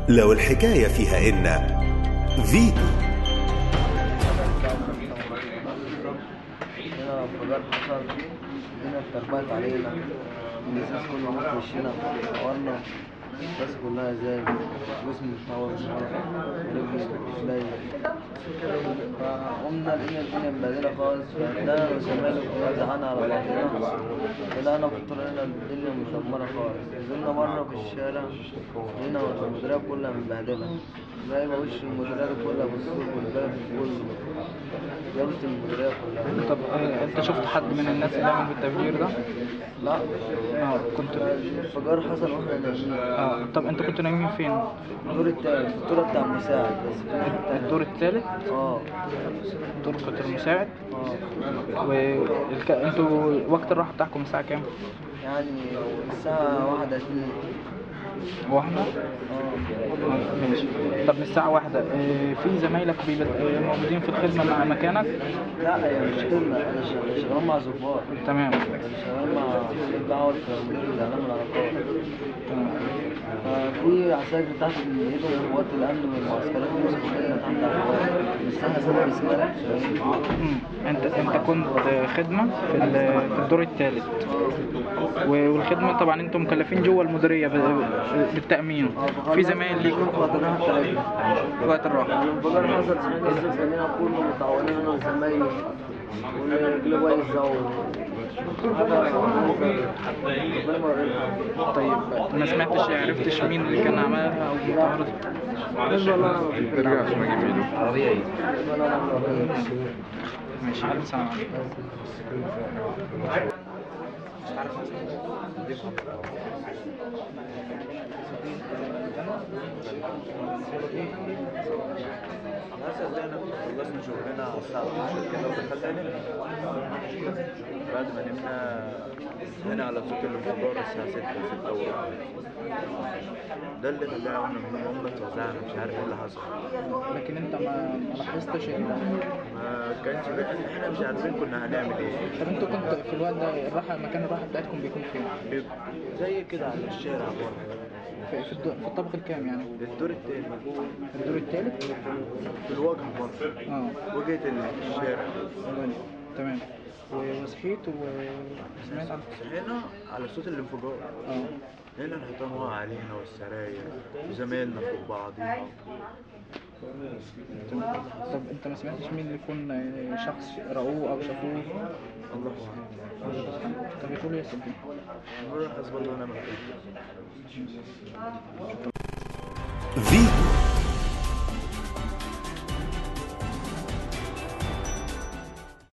لو الحكاية فيها إن فيتو هنا انفجار حصل هنا اتربعت علينا الناس كله مات في وشنا حورنا الناس كلها زي جسمي متطور ورجلي رجلي فقمنا لقينا الدنيا مبهدلة خالص فطلعنا والزمالك كلنا زعلنا على بعضنا طلعنا في الطريق هنا الدنيا مدمرة خالص نزلنا مرة في الشارع لقينا المدرية كلها متبهدلة جايبة وش المدرية كلها بالسوق والبلد كله جابت المدرية كلها طب آه، انت شفت حد من الناس اللي قامت بالتفجير ده؟ لا اه كنت الانفجار حصل واحنا نايمين اه طب انت كنت نايمين فين؟ الدور التالت الدور بتاع المساعد بس في الدور الثالث اه دور كنت المساعد اه والك... انتوا وقت الراحة بتاعكم الساعة كام؟ يعني الساعة واحدة اتنين واحدة؟ اه آه، ماشي طب من الساعة واحدة آه، في زمايلك بيبقى آه، موجودين في الخدمة مع مكانك؟ لا هي مش خدمة أنا شغال شغال مع ظباط تمام أنا شغال مع بقعد في مدير الإعلام والعلاقات تمام ففي عساكر تحت ايدهم قوات الأمن من المعسكرات المسؤولية تحت العقاب الساعة سبعة بيسكنك مم. انت انت كنت خدمة في ال- في الدور الثالث والخدمة طبعا انتم مكلفين جوه المديرية ب- بالتأمين في زمايل ليكم فضلنا التلاتة في وقت الراحة الانفجار حصل سمعنا الزوج زميلنا كله متعاونين انا وزمايلي واللي واقف يزور حاجه منظر ربنا يورينا طيب ما سمعتش عرفتش مين اللي كان عملها او متعرض بالنسبه لنا انا ما ترجعش ما جميله بالنسبه لنا انا ما وريناش. ماشي الف سلامة احنا صدقنا خلصنا شغلنا على الساعة 12 كده ودخلنا نمنا بعد ما نمنا هنا على صوت الانفجار الساعة 6 6 وربع ده اللي خلانا قمنا من النوم قمنا اتوزعنا مش عارف ايه اللي حصل لكن انت ما ما لاحظتش ان ما كانش احنا مش عارفين كنا هنعمل ايه طب انتوا كنت في الوقت ده الراحة مكان الراحة بتاعتكم بيكون فين؟ بيبقى زي كده على الشارع بره في, في, الدو... في الطبق الكام يعني؟ الدور التاني في الدور الثالث؟ في الواجهة بره اه واجهة الشارع تمام وصحيت وسمعت عن صحينا على صوت الانفجار اه هنا الحيطان وقع علينا والسراير وزمايلنا فوق بعضينا طب انت ما سمعتش مين اللي يكون شخص رأوه او شافوه الله اعلم طب بتقول ايه يا سيدي؟ نقول حسب الله ونعم الوكيل فيتو